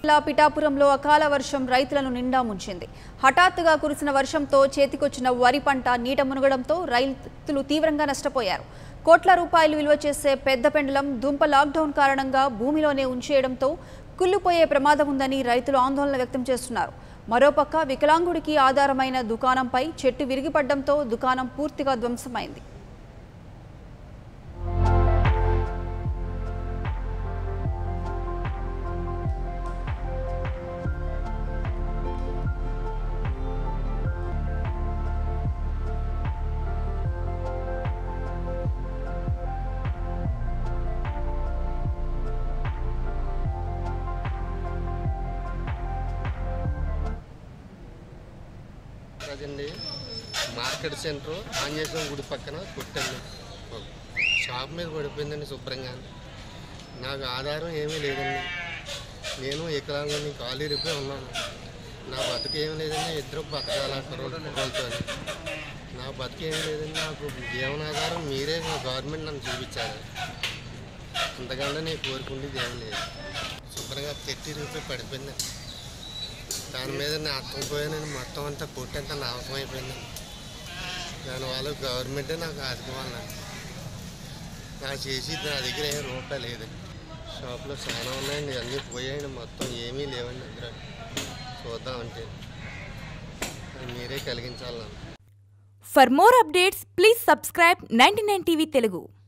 పట్ల పిఠాపురంలో అకాల వర్షం రైతులను నిండా ముంచింది హఠాత్తుగా కురిసిన వర్షంతో చేతికొచ్చిన వరి పంట నీట మునగడంతో రైతులు తీవ్రంగా నష్టపోయారు కోట్ల రూపాయలు విలువ చేసే పెద్ద పెండలం దుంప లాక్డౌన్ కారణంగా భూమిలోనే ఉంచేయడంతో కుళ్ళిపోయే ప్రమాదం ఉందని రైతులు ఆందోళన వ్యక్తం చేస్తున్నారు మరోపక్క వికలాంగుడికి ఆధారమైన దుకాణంపై చెట్టు విరిగిపడడంతో దుకాణం పూర్తిగా ధ్వంసమైంది అదండి మార్కెట్ సెంటర్ ఆంజనేయం గుడి పక్కన కొట్టండి షాప్ మీద పడిపోయిందండి శుభ్రంగా నాకు ఆధారం ఏమీ లేదండి నేను వికలాంగుని ఖాళీ రిపే ఉన్నాను నా బతుకు ఏమీ లేదండి ఇద్దరు బతకాల కుర్రోళ్ళతో నా బతుకు ఏమీ లేదండి నాకు జీవనాధారం మీరే గవర్నమెంట్ నన్ను చూపించారు అంతకంటే నేను కోరుకుండేది ఏమీ లేదు శుభ్రంగా తెట్టి రూపాయి పడిపోయింది దాని మీద నేను అర్థమైపోయానని మొత్తం అంతా కొట్టంతా నాశనం అయిపోయింది దానివల్ల గవర్నమెంటే నాకు ఆదుకోవాలి నాకు చేసి నా దగ్గర ఏం రూపాయి లేదండి షాప్లో చాలా ఉన్నాయండి అన్నీ పోయాయండి మొత్తం ఏమీ లేవండి దగ్గర చూద్దామంటే అది మీరే కలిగించాలి నాకు For more updates, please subscribe 99 TV Telugu.